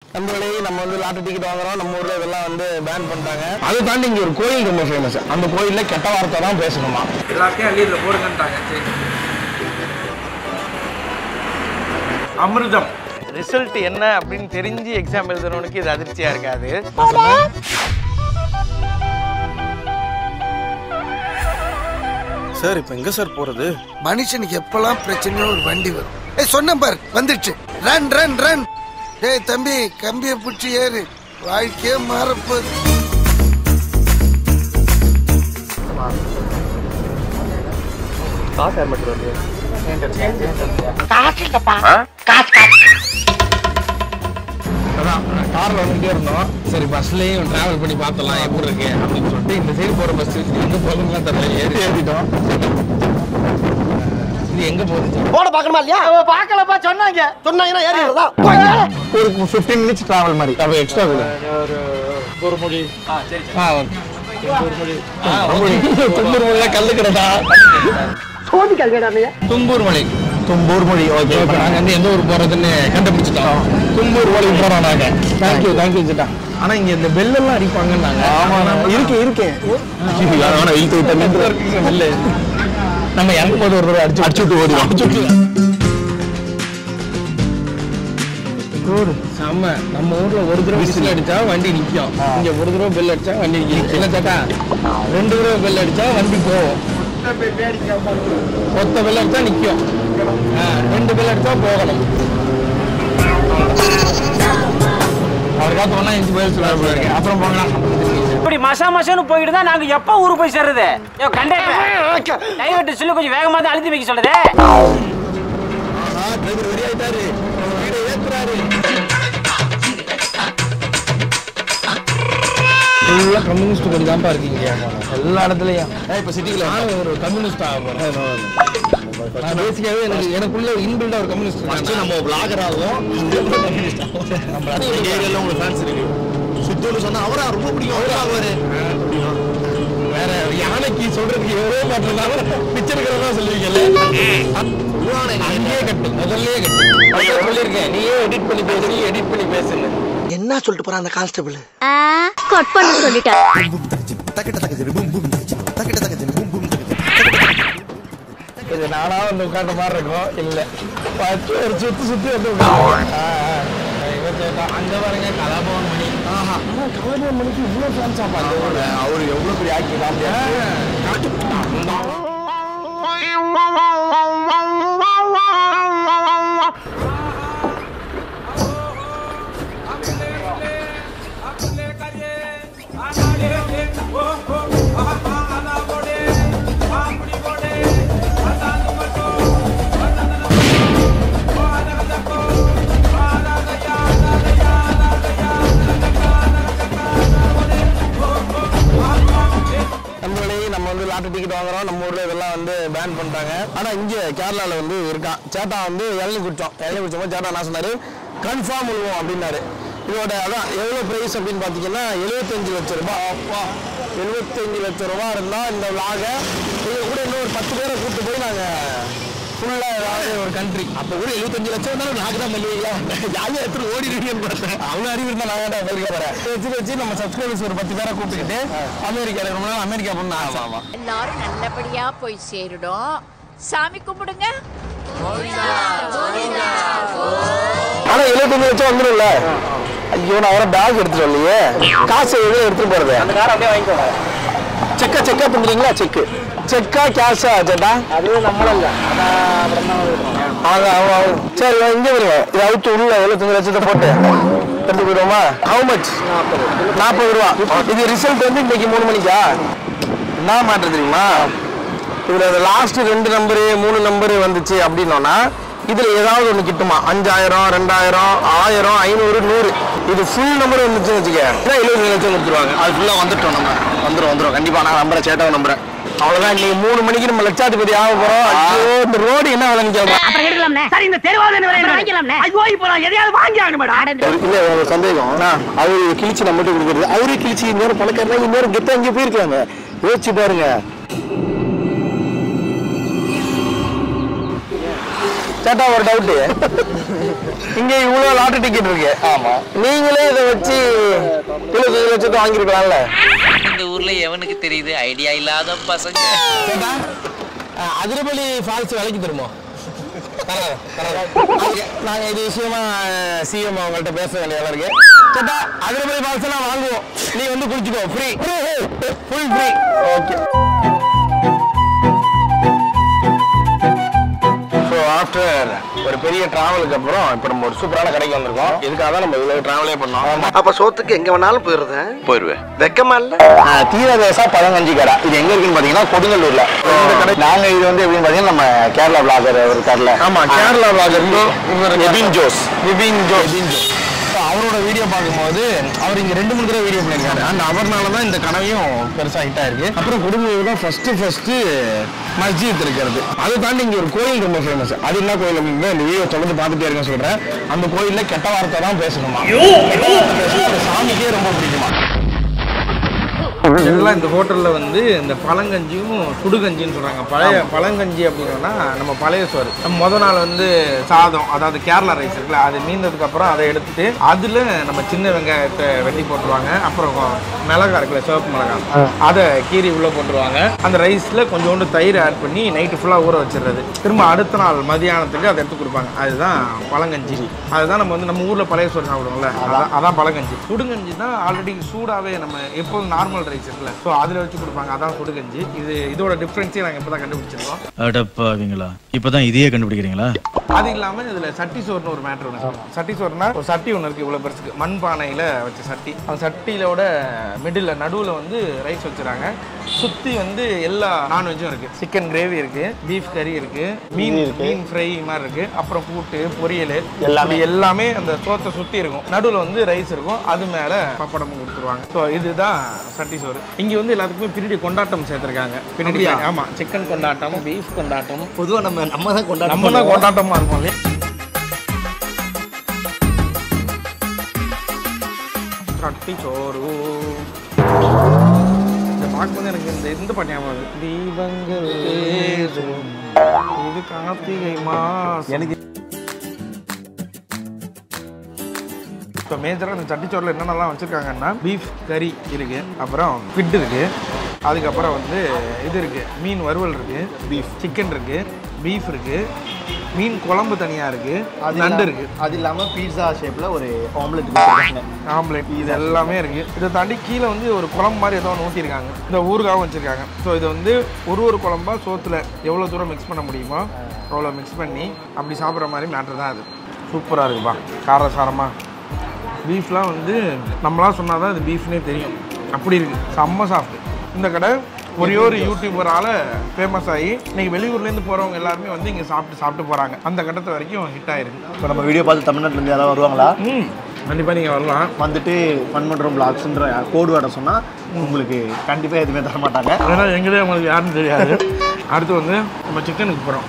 நண்பர்களே நம்ம வந்து லாட்டரி டிக்கெட் வாங்குறோம் நம்ம ஊர்ல இதெல்லாம் வந்து பேன் பண்ணிட்டாங்க அதை தாண்டி இங்க ஒரு கோயில் ரொம்ப ஃபேமஸ் அந்த கோயில்ல கெட்ட வார்த்தை தான் பேசணுமா எல்லாத்தையும் அள்ளி இதில் போடுங்கன்ட்டாங்க சரி அமிர்தம் ரிசல்ட் என்ன அப்படின்னு தெரிஞ்சு எக்ஸாம் எழுதுறவனுக்கு இது அதிர்ச்சியா இருக்காது சார் இப்போ எங்க சார் போறது மனுஷனுக்கு எப்பெல்லாம் பிரச்சனையோ ஒரு வண்டி வரும் ஏய் சொன்னேன் பார் வந்துடுச்சு ரன் ரன் ரன் டேய் தம்பி கம்பியை பிடிச்சி ஏறு வாழ்க்கையே மாறப்போகுது அதான் கார்ல வந்துட்டே இருந்தோம் சரி பஸ்லயும் டிராவல் பண்ணி பார்த்தலாம் எப்படி இருக்கு அப்படின்னு சொல்லிட்டு இந்த சைடு போற பஸ் எங்க போகணும்லாம் தெரியல ஏறி ஏறிட்டோம் இது எங்க போகுது போட பார்க்கணுமா இல்லையா பார்க்கலப்பா சொன்னாங்க சொன்னாங்கன்னா ஏறி வருதா ஒரு 15 மினிட்ஸ் டிராவல் மாதிரி அப்ப எக்ஸ்ட்ரா ஒரு மொழி ஆ சரி சரி ஆ ஓகே தும்பூர் மொழியில கல்லு கடடா சோதிக்காதீங்க தும்பூர் மொழி தும்பூர் மொழி ஓகே இப்போ நாங்க வந்து எந்த ஊர் போறதுன்னு கண்டுபிடிச்சிட்டோம் தும்பூர் மொழி போறோம் நாங்க தேங்க்யூ தேங்க்யூ சிட்டா ஆனா இங்க இந்த பெல் எல்லாம் அடிப்பாங்கன்னாங்க ஆமா இருக்கு இருக்கு வேணா இழுத்து விட்டேன் பெல்லு நம்ம இறங்கும் போது ஒரு தடவை அடிச்சு அடிச்சு விட்டு ஓடி அடிச்சு ஊர் செம்ம நம்ம ஊர்ல ஒரு தடவை விசில் அடிச்சா வண்டி நிக்கும் இங்க ஒரு தடவை பெல் அடிச்சா வண்டி நிக்கும் என்ன சேட்டா ரெண்டு தடவை பெல் அடிச்சா வண்டி போகும் ஒத்த பெல் அடிச்சா நிக்கும் ஆ, ரெண்டு பெல் அடிச்சா போகணும் அவருக்காக ஒன்னா இன்ச்சு பதில் சொல்லுவாரு அப்புறம் போகலாம் இப்படி மசா மசான்னு போயிட்டு தான் நாங்க எப்ப ஊருக்கு போய் சேர்றது ஏ கண்டக்டர் டைவர்ட் சொல்லி கொஞ்சம் வேகமா தான் அழுத்தி வைக்க சொல்லுதே டிரைவர் ரெடி ஆயிட்டாரு வீடை ஏத்துறாரு ஃபுல்லாக கம்யூனிஸ்ட் கொடி தான்ப்பா இருக்கீங்க எல்லா இடத்துலையும் இப்போ சிட்டியில் நானும் ஒரு கம்யூனிஸ்ட் ஆக போகிறேன் நான் பேசிக்காவே எனக்கு எனக்குள்ள இன்பில்டா ஒரு கம்யூனிஸ்ட் ஃபர்ஸ்ட் நம்ம பிளாகர் ஆகும் கம்யூனிஸ்ட் ஆகும் நம்ம ஏரியால உங்களுக்கு ஃபேன்ஸ் இருக்கு சித்தூர் சொன்னா அவரா ரொம்ப பிடிக்கும் அவரா ஆவாரு வேற யானைக்கு சொல்றதுக்கு எவ்வளோ மாட்டிருந்தாலும் பிக்சர் இருக்கிறதா சொல்லுவீங்கல்ல அங்கேயே கட்டு முதல்லயே கட்டு அதான் சொல்லியிருக்கேன் நீயே எடிட் பண்ணி பேசு நீ எடிட் பண்ணி பேசுன்னு என்ன சொல்லிட்டு போறான் அந்த கான்ஸ்டபிள் கட் பண்ண சொல்லிட்டேன் இது நானா வந்து உட்கார்ந்த மாதிரி இருக்கும் இல்ல பத்து ஒரு சுத்து சுத்தி வந்து உட்கார்ந்து அங்க பாருங்க கலாபவன் மணி ஆஹா ஆனா கலாபவன் மணிக்கு இவ்வளவு ஃபேன்ஸ் ஆப்பா அந்த ஊர்ல அவரு எவ்வளவு பெரிய ஆக்கி நம்மளே நம்ம வந்து லாட்டரி டிக்கெட் வாங்குறோம் நம்ம ஊர்ல இதெல்லாம் வந்து பேன் பண்ணிட்டாங்க ஆனா இங்க கேரளால வந்து இருக்கான் சேட்டா வந்து இளநீ குடிச்சோம் இளநீ குடிச்சோம் போது சேட்டா என்ன சொன்னாரு கன்ஃபார்ம் விழுவோம் அப்படின்னாரு இதோட அதான் எவ்வளவு பிரைஸ் அப்படின்னு பாத்தீங்கன்னா எழுபத்தஞ்சு லட்சம் ரூபாய் அப்பா எழுபத்தஞ்சு லட்சம் ரூபாய் இருந்தா இந்த விளாக இது கூட இன்னும் ஒரு பத்து பேரை கூப்பிட்டு போய் நாங்க ஃபுல்லா ஏதாவது ஒரு கண்ட்ரி அப்ப கூட எழுபத்தஞ்சு லட்சம் இருந்தாலும் நாக்கு தான் பண்ணுவீங்களா ஜாலியா எடுத்துட்டு ஓடிடுவீங்கன்னு பார்த்தேன் அவ்வளவு அறிவு இருந்தா நான் ஏன்டா அமெரிக்கா போறேன் வச்சு வச்சு நம்ம சப்ஸ்கிரைபர்ஸ் ஒரு பத்து பேரை கூப்பிட்டுக்கிட்டு அமெரிக்கா ரொம்ப நாள் அமெரிக்கா போகணும் ஆமா ஆமா எல்லாரும் நல்லபடியா போய் சேருடும் சாமி கும்பிடுங்க ஆனா எழுபத்தஞ்சு லட்சம் வந்துடும்ல ஐயோ நான் வேற பேக் எடுத்துட்டு வரலையே காசு எவ்வளவு எடுத்துட்டு போறது அந்த காரை அப்படியே வாங்கிக்கோங்க செக்கா செக்கா தந்துறீங்களா செக்கு செக்கா கேஷா சேட்டா அது நம்மளும் இல்ல அதான் ஆமா ஆமா ஆமா. சரி இங்க வருங்க இது அவுத்து உள்ள எழுபத்தஞ்சு லட்சத்தை போட்டு எடுத்து போயிடுவோமா ஹவு மச் நாற்பது ரூபா இது ரிசல்ட் வந்து இன்னைக்கு மூணு மணிக்கா என்ன மாற்றம் தெரியுமா இதுல லாஸ்ட் ரெண்டு நம்பரு மூணு நம்பரு வந்துச்சு அப்படின்னோன்னா இதுல ஏதாவது ஒண்ணு கிட்டுமா அஞ்சாயிரம் ரெண்டாயிரம் ஆயிரம் ஐநூறு நூறு இது ஃபுல் நம்பர் வந்துச்சுன்னு வச்சுக்க எழுபது லட்சம் கொடுத்துருவாங்க அது ஃபுல்லா வந்துட்டோம் நம்ம வந்துடும் வந்துடும் கண்டிப்பா நான் நம்புறேன் சேட்டாவை நம்புறேன் அவ்வளவுதான் இன்னைக்கு மூணு மணிக்கு நம்ம லட்சாதிபதி ஆக போறோம் ஐயோ இந்த ரோடு என்ன விலைன்னு கேட்போம் அப்புறம் எடுக்கலாம்னே சரி இந்த தெருவாவது வாங்கிக்கலாம்னே ஐயோ இப்போ நான் எதையாவது வாங்கி ஆகணும் மேடம் இல்ல ஒரு சந்தேகம் அவரு கிழிச்சு நம்மகிட்ட கொடுக்குறது அவரே கிழிச்சு இன்னொரு பணக்காரனா இன்னொரு கெத்த அங்கே போயிருக்காங்க யோசிச்சு பாருங்க சேட்டா ஒரு டவுட்டு இங்க இவ்வளவு லாட்டரி டிக்கெட் இருக்கு ஆமா நீங்களே இதை வச்சு இருபத்தஞ்சு லட்சத்தை வாங்கியிருக்கலாம்ல இந்த ஊர்ல எவனுக்கு தெரியுது ஐடியா இல்லாத பசங்க சேட்டா அஹ், அதிரபலி ஃபால்ஸ் விலைக்கு தருமோ நாங்க இது விஷயமா சிஎம் அவங்கள்ட்ட பேச வேண்டிய வேலை இருக்கு சேட்டா அதிரபலி ஃபால்ஸ் எல்லாம் வாங்குவோம் நீ வந்து குளிச்சுக்கோ free full free okay so after ஒரு பெரிய டிராவலுக்கு அப்புறம் இப்போ நம்ம ஒரு சூப்பரான கடைக்கு வந்திருக்கோம் இதுக்காக தான் நம்ம இவ்வளோ டிராவலே பண்ணோம் அப்ப சோத்துக்கு எங்க வேணாலும் போயிருந்தேன் போயிருவேன் வெக்கமா இல்ல தீரதேசா பழங்கஞ்சி கடை இது எங்க இருக்குன்னு பாத்தீங்கன்னா கொடுங்கல்லூர்ல இந்த கடை நாங்க இது வந்து எப்படின்னு பாத்தீங்கன்னா நம்ம கேரளா பிளாகர் ஒரு கடல ஆமா கேரளா பிளாகர் விபின் ஜோஸ் விபின் ஜோஸ் விபின் ஜோஸ் அவரோட வீடியோ பார்க்கும்போது அவர் இங்க ரெண்டு மூணு தடவை வீடியோ பண்ணியிருக்காரு அந்த அவர்னால தான் இந்த கடையும் பெருசா ஹிட் ஆயிருக்கு அப்புறம் கொடுங்கல்லூர் தான் ஃபர்ஸ்ட் ஃபர்ஸ்ட் மஸ்ஜித் இருக்கிறது அதை தாண்டி இங்க ஒரு கோயில் ரொம்ப ஃபேமஸ் அது என்ன கோயில் அப்படின்னு இந்த வீடியோ தொடர்ந்து பார்த்துட்டே இருக்கேன் சொல்றேன் அந்த கோயில்ல கெட்ட வார்த்தை தான் பேசணுமா கெட்ட வார்த்தை பேசினா அந்த சாமிக்கே ரொம்ப பிடிக்குமா எல்லாம் இந்த ஹோட்டலில் வந்து இந்த பழங்கஞ்சியும் சுடுகஞ்சின்னு சொல்கிறாங்க பழைய பழங்கஞ்சி அப்படின்னா நம்ம பழைய சோறு நம்ம முத நாள் வந்து சாதம் அதாவது கேரளா ரைஸ் இருக்குல்ல அது மீந்ததுக்கு அப்புறம் அதை எடுத்துட்டு அதில் நம்ம சின்ன வெங்காயத்தை வெட்டி போட்டுருவாங்க அப்புறம் மிளகா இருக்குல்ல சிவப்பு மிளகா அதை கீரி உள்ளே போட்டுருவாங்க அந்த ரைஸில் கொஞ்சோண்டு தயிர் ஆட் பண்ணி நைட்டு ஃபுல்லாக ஊற வச்சிடுறது திரும்ப அடுத்த நாள் மதியானத்துக்கு அதை எடுத்து கொடுப்பாங்க அதுதான் பழங்கஞ்சி அதுதான் நம்ம வந்து நம்ம ஊரில் பழைய சோறு சாப்பிடுவோம்ல அதான் அதான் பழங்கஞ்சி சுடுகஞ்சி தான் ஆல்ரெடி சூடாகவே நம்ம எப்போதும் நார்மல் ரைஸ் இருக்குல்ல ஸோ அதில் வச்சு கொடுப்பாங்க அதான் சுடுகஞ்சி இது இதோட டிஃப்ரென்ஸே நாங்கள் இப்போ தான் கண்டுபிடிச்சிருக்கோம் அடப்பாவீங்களா இப்பதான் இதையே கண்டுபிடிக்கிறீங்களா அது இல்லாமல் இதில் சட்டி சோறுன்னு ஒரு மேட்ரு ஒன்று சட்டி சோறுனா ஒரு சட்டி ஒன்று இருக்குது இவ்வளோ பெருசுக்கு மண் பானையில் வச்ச சட்டி அந்த சட்டியிலோட மிடில் நடுவில் வந்து ரைஸ் வச்சுறாங்க சுற்றி வந்து எல்லா நான்வெஜ்ஜும் இருக்குது சிக்கன் கிரேவி இருக்குது பீஃப் கறி இருக்குது மீன் மீன் ஃப்ரை மாதிரி இருக்குது அப்புறம் கூட்டு பொரியல் எல்லாமே எல்லாமே அந்த சோத்தை சுற்றி இருக்கும் நடுவில் வந்து ரைஸ் இருக்கும் அது மேலே பப்படமும் கொடுத்துருவாங்க ஸோ இதுதான் சட்டி சோறு இங்கே வந்து எல்லாத்துக்குமே பின்னாடி கொண்டாட்டம் சேர்த்துருக்காங்க பின்னாடி ஆமாம் சிக்கன் கொண்டாட்டம் பீஃப் கொண்டாட்டம் பொதுவா நம்ம நம்ம தான் கொண்டாட நம்ம தான் கொண்டாட்டமா இருக்கும் இல்லையா சட்டி சோறு இதை பார்க்கும்போது எனக்கு இந்த இந்த பாட்டு ஞாபகம் வருது. தீபங்கள் ஏற்றும் இது கார்த்திகை மாசம் எனக்கு இப்போ மேஜராக இந்த சட்டிச்சோறில் என்னென்னலாம் வச்சுருக்காங்கன்னா பீஃப் கறி இருக்குது அப்புறம் ஃபிட் இருக்குது அதுக்கப்புறம் வந்து இது இருக்குது மீன் வறுவல் இருக்குது பீஃப் சிக்கன் இருக்குது பீஃப் இருக்குது மீன் குழம்பு தனியாக இருக்குது நண்டு இருக்குது அது இல்லாம பீட்சா ஷேப்ல ஒரு ஆம்லெட் கொடுத்துருக்காங்க ஆம்லெட் இது எல்லாமே இருக்குது இதை தாண்டி கீழே வந்து ஒரு குழம்பு மாதிரி ஏதோ ஒன்று ஊற்றிருக்காங்க இந்த ஊறுகாவும் வச்சுருக்காங்க ஸோ இதை வந்து ஒரு ஒரு குழம்பா சோத்தில் எவ்வளோ தூரம் மிக்ஸ் பண்ண முடியுமோ அவ்வளோ மிக்ஸ் பண்ணி அப்படி சாப்பிட்ற மாதிரி மேட்ரு தான் அது சூப்பராக இருக்குப்பா காரசாரமாக பீஃப்லாம் வந்து நம்மளாம் சொன்னால் தான் இது பீஃப்னே தெரியும் அப்படி இருக்குது செம்ம சாஃப்ட் இந்த கடை ஒரே ஒரு யூடியூபரால் ஃபேமஸ் ஆகி இன்னைக்கு வெளியூர்லேருந்து போகிறவங்க எல்லாருமே வந்து இங்கே சாப்பிட்டு சாப்பிட்டு போகிறாங்க அந்த கட்டத்து வரைக்கும் ஹிட் ஆயிருக்கு இப்போ நம்ம வீடியோ பார்த்து தமிழ்நாட்டுல இருந்து யாராவது வருவாங்களா ம் கண்டிப்பாக நீங்கள் வரலாம் வந்துட்டு ஃபன் பண்றோம் பிளாக்ஸ்ன்ற கோடு வேட சொன்னா உங்களுக்கு கண்டிப்பா எதுவுமே தர மாட்டாங்க அதனால் எங்களே உங்களுக்கு யாருன்னு தெரியாது அடுத்து வந்து நம்ம சிக்கனுக்கு போகிறோம்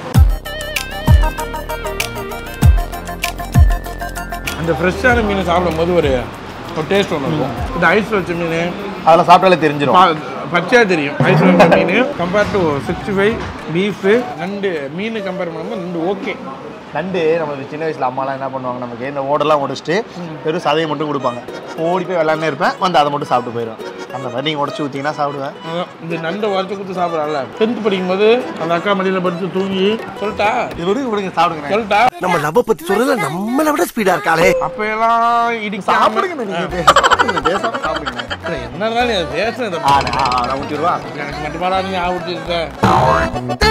அந்த ஃப்ரெஷ்ஷான மீன் சாப்பிடும்போது ஒரு ஒரு டேஸ்ட் ஒன்று இருக்கும் இந்த ஐஸ் வச்ச மீன் அதெல்லாம் சாப்பிட்டாலே தெரிஞ்சிடும் பா- பச்சையா தெரியும் ஐஸ் வச்ச மீன் compare to sixty five beef நண்டு மீன் கம்பேர் பண்ணும்போது நண்டு ஓகே நண்டு நம்மளுக்கு சின்ன வயசுல அம்மாலாம் என்ன பண்ணுவாங்க நமக்கு இந்த ஓடெல்லாம் உடச்சிட்டு வெறும் சதையை மட்டும் கொடுப்பாங்க ஓடி போய் விளாண்டே இருப்பேன் வந்து அதை மட்டும் சாப்பிட்டு போயிடுவேன் அந்த மாதிரி நீங்கள் உடச்சி ஊற்றிங்கன்னா சாப்பிடுவேன் அதான் இந்த நண்டை வறுத்து கொடுத்து சாப்பிடல டென்த் படிக்கும்போது அந்த அக்கா மடியில் படுத்து தூங்கி சொல்லிட்டா இது வரைக்கும் விடுங்க சாப்பிடுங்க சொல்லிட்டா நம்ம லவ் பத்தி சொல்றதுல நம்மளை விட ஸ்பீடா இருக்காளே அப்ப எல்லாம் இடிக்காம சாப்பிடுங்க நீங்க சாப்பிடுங்க பேசாம சாப்பிடுங்க என்னதான் பேசுறது ஆ, ஆ, ஆ, நான் ஊற்றி விடுவா எனக்கு மட்டுமாடா நீ ஆவுட்டு இருக்க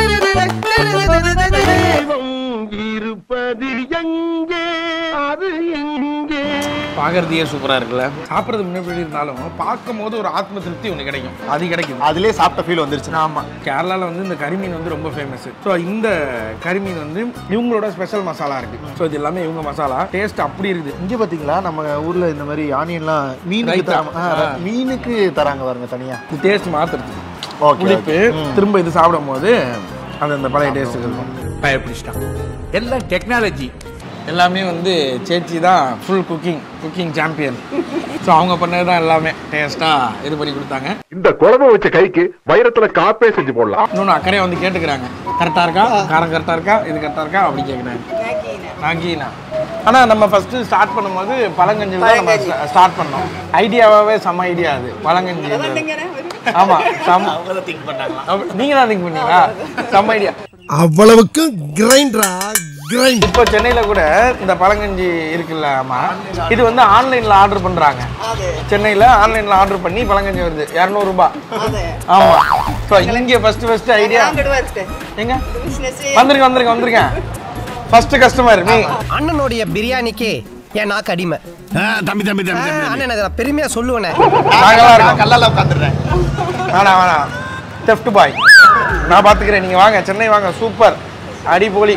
பார்க்கறதுக்கே சூப்பரா இருக்குல்ல சாப்பிட்றது முன்னாடி இருந்தாலும் பார்க்கும் போது ஒரு ஆத்ம திருப்தி ஒன்று கிடைக்கும் அது கிடைக்குது அதுலயே சாப்பிட்ட ஃபீல் வந்துருச்சு ஆமா கேரளால வந்து இந்த கரிமீன் வந்து ரொம்ப ஃபேமஸ் ஸோ இந்த கரிமீன் வந்து இவங்களோட ஸ்பெஷல் மசாலா இருக்கு ஸோ இது எல்லாமே இவங்க மசாலா டேஸ்ட் அப்படி இருக்குது இங்க பாத்தீங்களா நம்ம ஊர்ல இந்த மாதிரி ஆனியன்லாம் மீனுக்கு ரைத்தா. தராம ஆ, மீனுக்கு தராங்க பாருங்க தனியா இது டேஸ்ட் மாத்துறது ஓகே புளிப்பு திரும்ப இது சாப்பிடும் போது அது அந்த பழைய டேஸ்ட் இருக்கும் பயப்பிடிச்சிட்டான் எல்லாம் டெக்னாலஜி எல்லாமே வந்து சேச்சி தான் full cooking cooking champion so அவங்க பண்ணது தான் எல்லாமே டேஸ்ட்டாக இது பண்ணி கொடுத்தாங்க இந்த குழம்பு வச்ச கைக்கு வைரத்துல காப்பே செஞ்சு போடலாம் இன்னொன்று அக்கறையை வந்து கேட்டுக்கிறாங்க கரெக்டாக இருக்கா காரம் கரெக்டாக இருக்கா இது கரெக்டாக இருக்கா அப்படி கேட்குறாங்க நாகீனா ஆனால் நம்ம ஃபஸ்ட்டு ஸ்டார்ட் பண்ணும்போது பழங்கஞ்சி தான் நம்ம ஸ்டார்ட் பண்ணோம் ஐடியாவாகவே செம்ம ஐடியா அது பழங்கஞ்சி ஆமாம் செம்ம திங்க் பண்ணாங்களா நீங்கள் தான் திங்க் பண்ணீங்களா செம்ம ஐடியா அவ்வளவுக்கு கிரைண்டரா கிரைண்ட் இப்போ சென்னையில் கூட இந்த பழங்கஞ்சி இருக்குல்ல ஆமா இது வந்து ஆன்லைனில் ஆர்டர் பண்ணுறாங்க சென்னையில் ஆன்லைனில் ஆர்டர் பண்ணி பழங்கஞ்சி வருது இரநூறுபா ஆமாம் ஸோ இங்கே ஃபஸ்ட்டு ஃபஸ்ட்டு ஐடியா எங்க வந்துருங்க வந்துருங்க வந்துருங்க ஃபஸ்ட்டு கஸ்டமர் நீ அண்ணனுடைய பிரியாணிக்கு என் நாக்கு அடிமை தம்பி தம்பி ஆ, அண்ணன் அதை நான் பெருமையா சொல்லுவேனே நாங்களாம் இருக்கோம் கல்லால உட்காந்துடுறேன் வேணாம் வேணாம் தெஃப்ட் பாய் நான் பார்த்துக்கிறேன் நீங்கள் வாங்க சென்னை வாங்க சூப்பர் அடிபொலி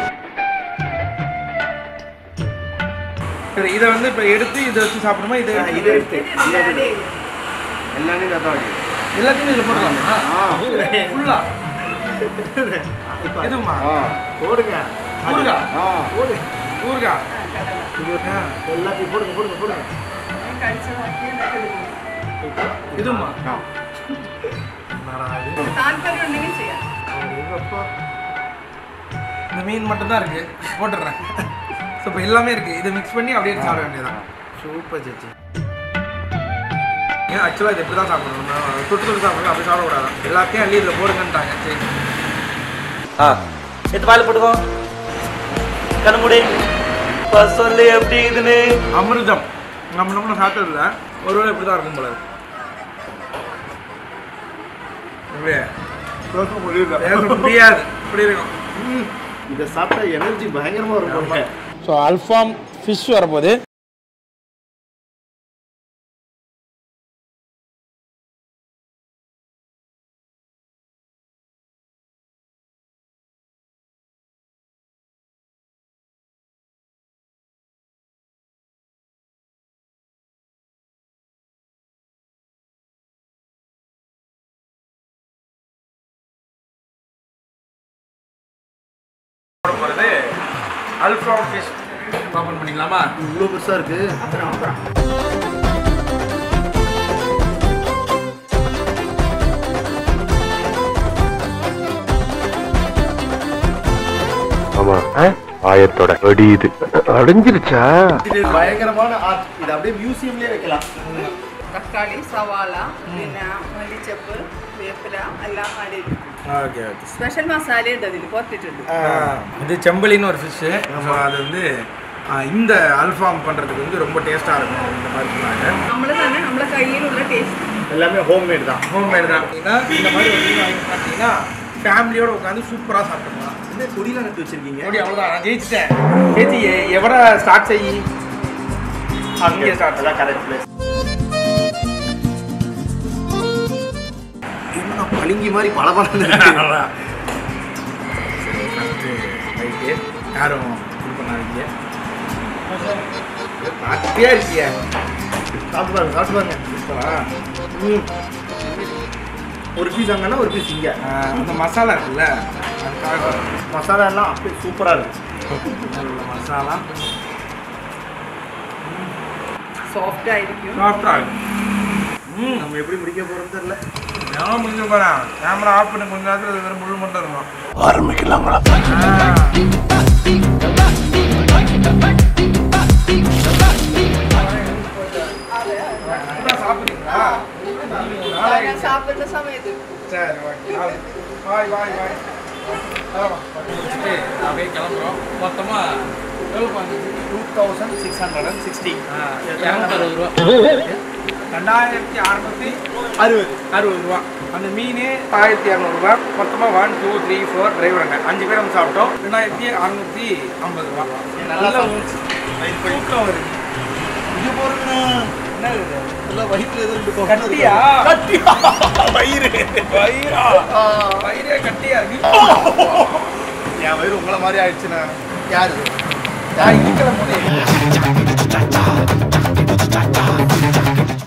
சரி இதை வந்து இப்போ எடுத்து இதை வச்சு சாப்பிடுமா இதை இதை எடுத்து எல்லாமே தான் எல்லாத்தையுமே இதில் போடலாமா ஃபுல்லா எதுமா போடுங்க ஊருகா ஆ ஊருகா எல்லாத்தையும் போடுங்க போடுங்க போடுங்க இதுமா இந்த மீன் மட்டும் தான் இருக்கு போட்டுடுறேன் ஸோ இப்போ எல்லாமே இருக்கு இதை மிக்ஸ் பண்ணி அப்படியே சாப்பிட வேண்டியதான் சூப்பர் சேச்சி ஏன் ஆக்சுவலாக இது எப்படி தான் சாப்பிடணும் நம்ம தொட்டு தொட்டு சாப்பிடணும் அப்படி சாப்பிடக்கூடாது எல்லாத்தையும் அள்ளி இதில் போடுங்கன்ட்டாங்க சரி ஆ எடுத்து வாயில போட்டுக்கோ கண்ண மூடி இப்ப சொல்லு எப்படி இதுன்னு அமிர்தம் நம்ம நம்ம சாப்பிட்டதில்ல ஒருவேளை இப்படி தான் இருக்கும் போல இருக்கு. எப்படியே பேச முடியாது இப்படி இருக்கும் இதை சாப்பிட்டா எனர்ஜி பயங்கரமா இருக்கும் ஸோ அல்ஃபாம் ஃபிஷ் வரப்போகுது போட போகிறது அல்ஃபாம் ஃபிஷ் ஓப்பன் பண்ணிக்கலாமா இவ்வளோ பெருசா இருக்கு ஆமா ஆயத்தோட அடியுது அடைஞ்சிருச்சா இது பயங்கரமான ஆர்ட் இது அப்படியே மியூசியம்லயே வைக்கலாம் തക്കാളി സവാള പിന്നെ മല്ലിച്ചപ്പ് വേപ്പില എല്ലാം അടിയിൽ ஓகே ஓகே സ്പെഷ്യൽ മസാല ഉണ്ട് അതിൽ പുറത്തിട്ടുണ്ട് இது செம்பலின்னு ஒரு ஃபிஷ்ஷு ஸோ அது வந்து ஆ, இந்த அல்ஃபாம் பண்ணுறதுக்கு வந்து ரொம்ப டேஸ்ட்டாக இருக்கும் இந்த மாதிரி சொன்னாங்க നമ്മൾ തന്നെ നമ്മളെ കയ്യിലുള്ള ടേസ്റ്റ് எல்லாமே ஹோம்மேட் தான் ஹோம் மேட் தான் ஏன்னா இந்த மாதிரி ஒரு மீன் வாங்கி பார்த்தீங்கன்னா ஃபேமிலியோட உட்காந்து சூப்பராக சாப்பிட்டுக்கலாம் என்ன கொடியெல்லாம் நட்டு வச்சிருக்கீங்க ஓடி அவ்வளோதான் நான் ஜெயிச்சிட்டேன் ஜெயிச்சு எ- எவட ஸ்டார்ட் செய்யி அங்கே ஸ்டார்ட் அதான் கரெக்ட் பிளேஸ் பளிங்கி மாதிரி பல பலன்னு ரைட்டு யாரும் இது பண்ணாதீங்க பார்த்தியா இருக்கியா சாப்பிட்டு பாருங்க சாப்பிட்டு பாருங்க சூப்பரா ம். ஒரு பீஸ் அங்கன்னா ஒரு பீஸ் இங்க ஆ, அந்த மசாலா இருக்குல்ல அதுக்காக மசாலா எல்லாம் அப்படியே சூப்பரா இருக்கு நல்ல மசாலா സോഫ്റ്റ് ആയിരിക്കും சாஃப்டாக இருக்கும் ம் நம்ம எப்படி முடிக்க போறோம்னு தெரியல நான் முடிஞ்ச போகிறேன் கேமரா ஆஃப் பண்ணி கொஞ்ச நேரத்தில் இது வெறும் முழு மட்டும் இருக்கும் ஆரம்பிக்கலாங்களா இப்பதான் சாப்பிட்றீங்களா ഞാൻ സാപ്പിടുന്ന സമയത്ത് சரி ஓகே பாய் பாய் பாய் அப்படியே கிளம்புறோம் மொத்தமாக எவ்வளோ பண்ணுச்சு two thousand six hundred and sixty இரநூத்தறுபது ரூபா ரெண்டாயிரத்தி அறநூற்றி அறுபது அறுபது ரூபா அந்த மீன் ஆயிரத்தி இரநூறுபா மொத்தமாக one two three four driver அஞ்சு பேர் நம்ம சாப்பிட்டோம் ரெண்டாயிரத்தி அறநூற்றி ஐம்பது ரூபா நல்லா நல்ல சாப்பிட்டு. தூக்கம் வருது இது போறேன்னா என்ன இது எல்லாம் வயிற்றுல எதுவும் இருக்கு. கட்டியா கட்டியா வயிறு வயிறா வயிறே கட்டியா இருக்கு என் வயிறு உங்களை மாதிரி ஆயிடுச்சுண்ணா யாரு இது? நான் இடிக்கிற போதே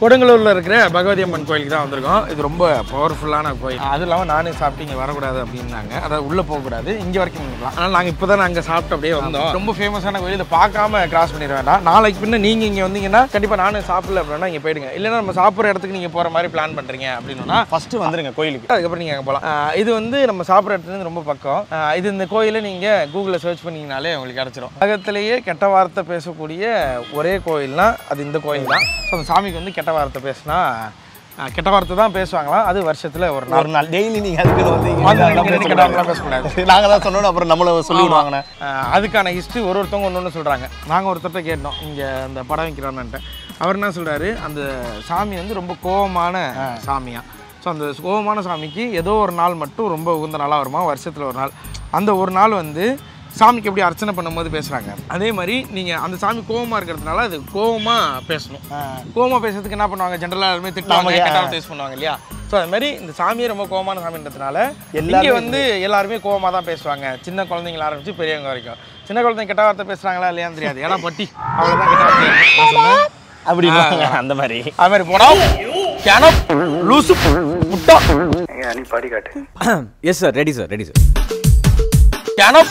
கொடுங்கலூர்ல இருக்கிற பகவதி அம்மன் கோயிலுக்கு தான் வந்திருக்கோம் இது ரொம்ப பவர்ஃபுல்லான கோயில் அது இல்லாமல் நானும் சாப்பிட்டு இங்கே வரக்கூடாது அப்படின்னாங்க அதாவது உள்ளே போகக்கூடாது இங்கே வரைக்கும் நிற்கலாம் அதனால் நாங்கள் இப்போ தான் நாங்கள் சாப்பிட்டு அப்படியே வந்தோம் ரொம்ப ஃபேமஸான கோயில் இதை பார்க்காம கிராஸ் பண்ணிட வேண்டாம் நாளைக்கு பின்ன நீங்கள் இங்கே வந்தீங்கன்னா கண்டிப்பாக நானும் சாப்பிடல அப்படின்னா இங்கே போயிடுங்க இல்லைன்னா நம்ம சாப்பிட்ற இடத்துக்கு நீங்கள் போகிற மாதிரி பிளான் பண்ணுறீங்க அப்படின்னா ஃபர்ஸ்ட் வந்துருங்க கோயிலுக்கு அதுக்கப்புறம் நீங்கள் அங்கே போகலாம் இது வந்து நம்ம சாப்பிட்ற இடத்துலேருந்து ரொம்ப பக்கம் ஆஹ் இது இந்த கோயிலை நீங்கள் கூகுளில் சர்ச் பண்ணீங்கனாலே உங்களுக்கு கிடச்சிரும் உலகத்திலேயே கெட்ட வார்த்தை பேசக்கூடிய ஒரே கோயில்னா அது இந்த கோயில் தான் ஸோ அந்த சாமிக்கு வந்து கெட்ட வார்த்தை பேசினா ஆஹ் கெட்ட வார்த்தை தான் பேசுவாங்களாம் அது வருஷத்தில் ஒரு நாள் ஒரு நாள் டெய்லி நீங்க அதுக்கு வந்து வந்து நீங்க கெட்ட வார்த்தை பேசக்கூடாது நாங்க தான் சொன்னோம் அப்புறம் நம்மள சொல்லி விடுவாங்கண்ணே ஆஹ் அதுக்கான ஹிஸ்ட்ரி ஒரு ஒருத்தவங்க ஒன்று ஒன்று சொல்கிறாங்க நாங்கள் ஒருத்தர்கிட்ட கேட்டோம் இங்கே அந்த படம் வைக்கிறான்ட்டு அவர் என்ன சொல்கிறாரு அந்த சாமி வந்து ரொம்ப கோபமான சாமியா ஸோ அந்த கோபமான சாமிக்கு ஏதோ ஒரு நாள் மட்டும் ரொம்ப உகந்த நாளாக வருமா வருஷத்தில் ஒரு நாள் அந்த ஒரு நாள் வந்து சாமிக்கு எப்படி அர்ச்சனை பண்ணும்போது பேசுகிறாங்க அதே மாதிரி நீங்கள் அந்த சாமி கோவமாக இருக்கிறதுனால அது கோவமாக பேசணும் கோவமாக பேசுறதுக்கு என்ன பண்ணுவாங்க ஜென்ரலாக எல்லாருமே திட்டுவாங்க நமக்கு, ஆ. கெட்டாலும் பேச பண்ணுவாங்க இல்லையா ஸோ அது மாதிரி இந்த சாமியே ரொம்ப கோவமான சாமின்றதுனால இங்கே எல்லாருமே வந்து எல்லாருமே கோவமாக தான் பேசுவாங்க சின்ன குழந்தைங்கள ஆரம்பிச்சு பெரியவங்க வரைக்கும் சின்ன குழந்தைங்க கெட்ட வார்த்தை பேசுறாங்களா இல்லையான்னு தெரியாது ஏன்னா பட்டி அவ்வளோதான் கெட்ட வார்த்தை நான் சொன்னேன். அப்படி ஆ. அந்த மாதிரி அது மாதிரி போனா கிணப் லூசு முட்டா நீ பாடி காட்டு yes sir ready sir ready sir கிணப்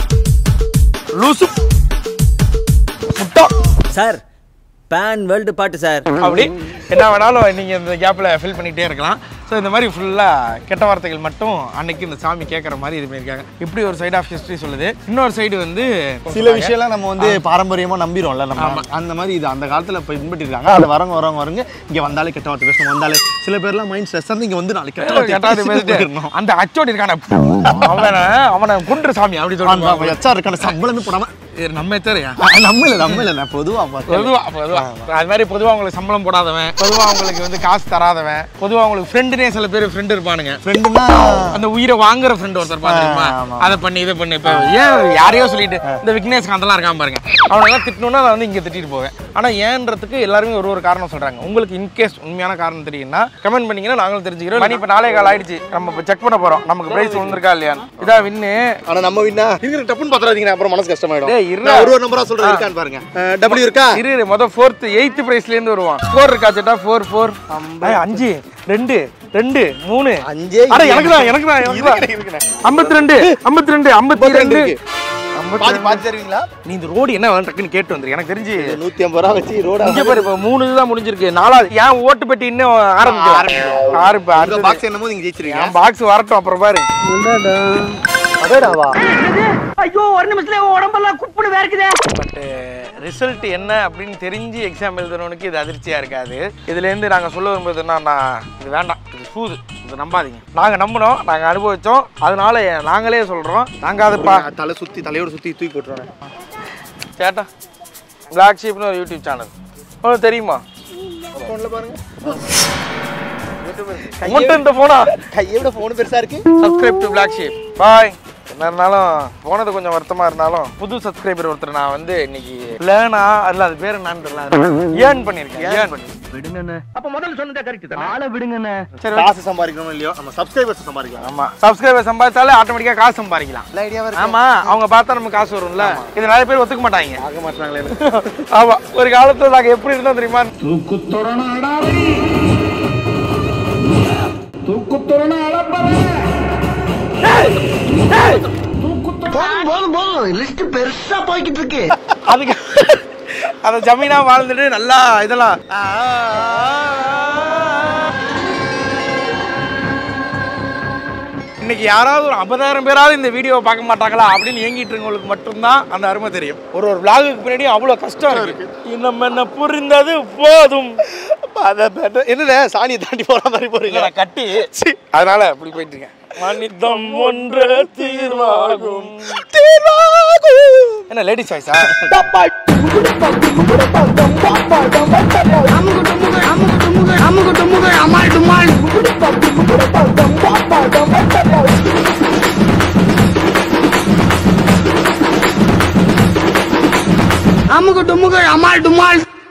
லூசு முட்டா சார் பேன் வேர்ல்டு பாட்டு சார் அப்படி என்ன வேணாலும் நீங்கள் இந்த கேப்பில் ஃபில் பண்ணிகிட்டே இருக்கலாம் ஸோ இந்த மாதிரி ஃபுல்லாக கெட்ட வார்த்தைகள் மட்டும் அன்னைக்கு இந்த சாமி கேட்குற மாதிரி இது பண்ணியிருக்காங்க இப்படி ஒரு சைடு ஆஃப் ஹிஸ்ட்ரி சொல்லுது இன்னொரு சைடு வந்து சில விஷயம்லாம் நம்ம வந்து பாரம்பரியமா நம்பிடும்ல நம்ம அந்த மாதிரி இது அந்த காலத்துல போய் பின்பற்றிருக்காங்க அது வரவங்க வரவங்க வரவங்க இங்க வந்தாலே கெட்ட வார்த்தை பேசணும் வந்தாலே சில பேர்லாம் மைண்ட் ஸ்ட்ரெஸ் வந்து இங்க வந்து நாளைக்கு கெட்ட வார்த்தை கெட்டாது பேசிட்டு பேசிட்டு போயிடணும். அந்த அச்சோடி இருக்கான அவனை அவனை குன்று சாமி அப்படி அந்த சொல்லுவாங்க எச்ஆர் இருக்கான சம்பளமே போடாம நம்ம எத்தரையா ஆ, நம்ம இல்ல நம்ம இல்ல நான் பொதுவா பார்த்தேன். பொதுவா பொதுவா அது மாதிரி பொதுவா உங்களுக்கு சம்பளம் போடாதவன் பொதுவா உங்களுக்கு வந்து காசு தராதவன் பொதுவா உங்களுக்கு ஃப்ரெண்டுனே சில பேர் ஃப்ரெண்டு இருப்பானுங்க ஃப்ரெண்டுனா அந்த உயிரை வாங்குற ஃப்ரெண்ட் ஒருத்தர் பாத்துருமா ஆமா. அதை பண்ணி இதை பண்ணி இப்போ ஏன் யாரையோ சொல்லிட்டு இந்த விக்னேஷ் காந்தெல்லாம் இருக்காம பாருங்க அவனெல்லாம் திட்டணும்னா நான் வந்து இங்க திட்டிட்டு போவேன் ஆனா ஏன்றதுக்கு எல்லாருமே ஒரு ஒரு காரணம் சொல்றாங்க உங்களுக்கு இன்கேஸ் உண்மையான காரணம் தெரியும்னா கமெண்ட் பண்ணீங்கன்னா நாங்களும் தெரிஞ்சுக்கிறோம் மணி இப்போ நாளே கால் ஆயிடுச்சு நம்ம இப்போ செக் பண்ண போறோம் நமக்கு பிரைஸ் வந்திருக்கா இல்லையான்னு இதான் வின்னு ஆனா நம்ம வின்னா இருக்கிற டப்புன்னு பாத்துறாதீங்க அப்புறம் மனசு கஷ்டமாயிடும் டேய், இருடா. நான் ஒரு ஒரு நம்பரா சொல்றேன் இருக்கான்னு பாருங்க டபிள்யூ இருக்கா இரு இரு மொதல் ஃபோர்த் எயித்து பிரைஸ்ல இருந்து வருவான் ஸ்கோர் இருக்கா சேட்டா ஃபோர் ஃபோர் அஞ்சு ரெண்டு ரெண்டு மூணு அஞ்சே அட இல்ல. எனக்கு தான் எனக்கு தான் எனக்கு இருக்குண்ணே, இருக்குண்ணே. ஐம்பத்தி ரெண்டு ஐம்பத்தி ரெண்டு ஐம்பத்தி ரெண்டு பாதி பாதி தருவீங்களா நீ இந்த ரோடு என்ன வேணும் டக்குன்னு கேட்டு வந்துரு எனக்கு தெரிஞ்சு நூத்தி ஐம்பது ரூபா வச்சு ரோட இங்க பாரு இப்ப மூணு இதுதான் முடிஞ்சிருக்கு நாலாவது ஏன் ஓட்டு பெட்டி இன்னும் ஆரம்பிக்கல ஆறு இப்ப அடுத்தது. பாக்ஸ் என்னமோ நீங்க ஜெயிச்சிருக்கீங்க என் பாக்ஸ் வரட்டும் அப்புறம் பாரு அடடாவா ஐயோ ஒரு நிமிஷத்துல உடம்பெல்லாம் குப்புனு வேர்க்குதே பட் ரிசல்ட் என்ன அப்படின்னு தெரிஞ்சு எக்ஸாம் எழுதுறவனுக்கு இது அதிர்ச்சியா இருக்காது இதுல இருந்து நாங்க சொல்ல விரும்புறது என்னன்னா இது வேண்டாம் இது சூது இது நம்பாதீங்க நாங்க நம்பினோம் நாங்க அனுபவிச்சோம் அதனால நாங்களே சொல்றோம் நாங்க அதுப்பா தலை சுத்தி தலையோட சுத்தி தூக்கி போட்டுறேன் சேட்டா பிளாக் ஷீப்னு ஒரு யூடியூப் சேனல் உங்களுக்கு தெரியுமா போன்ல பாருங்க உங்கள்கிட்ட இந்த போனா கையை விட போன் பெருசா இருக்கு subscribe to Black Sheep bye என்ன இருந்தாலும் போனது கொஞ்சம் வருத்தமா இருந்தாலும் புது சப்ஸ்கிரைபர் ஒருத்தர் நான் வந்து இன்னைக்கு லேர்னா அதுல அது பேர் என்னன்னு தெரியல ஏர்ன் பண்ணிருக்கேன் ஏர்ன் பண்ணி விடுங்கண்ணே அப்ப முதல்ல சொன்னதே கரெக்ட் தான் ஆளை விடுங்கண்ணே சரி காசு சம்பாதிக்கணும் இல்லையோ நம்ம சப்ஸ்கிரைபர்ஸ் சம்பாதிக்கலாம் ஆமா சப்ஸ்கிரைபர் சம்பாதிச்சாலே ஆட்டோமேட்டிக்கா காசு சம்பாதிக்கலாம் நல்ல ஐடியாவா இருக்கு ஆமா அவங்க பார்த்தா நமக்கு காசு வரும்ல இது நிறைய பேர் ஒத்துக்க மாட்டாங்க ஆக மாட்டாங்களே ஆமா ஒரு காலத்துல நாங்க எப்படி இருந்தோம் தெரியுமா போதும் போதும் போதும் லிஸ்ட் பெருசா போய்கிட்டு இருக்கு அதுக்கு அந்த ஜமீனா வாழ்ந்துட்டு நல்லா இதெல்லாம் இன்னைக்கு யாராவது ஒரு ஐம்பதாயிரம் பேராவது இந்த வீடியோவை பார்க்க மாட்டாங்களா அப்படின்னு ஏங்கிட்டு இருக்கவங்களுக்கு மட்டும்தான் அந்த அருமை தெரியும் ஒரு ஒரு விளாகுக்கு பின்னாடி அவ்வளோ கஷ்டம் இருக்கு நம்ம என்ன புரிந்தது போதும் என்னண்ணே சாணியை தாண்டி போற மாதிரி போறீங்க இல்ல, நான் கட்டி அதனால இப்படி போயிட்டு இருக்கேன் மனிதம் ஒன்று தீர்வாகும் என்ன லேடிஸ் வாய்ஸா அமுக டுமுக அமால் டுமால்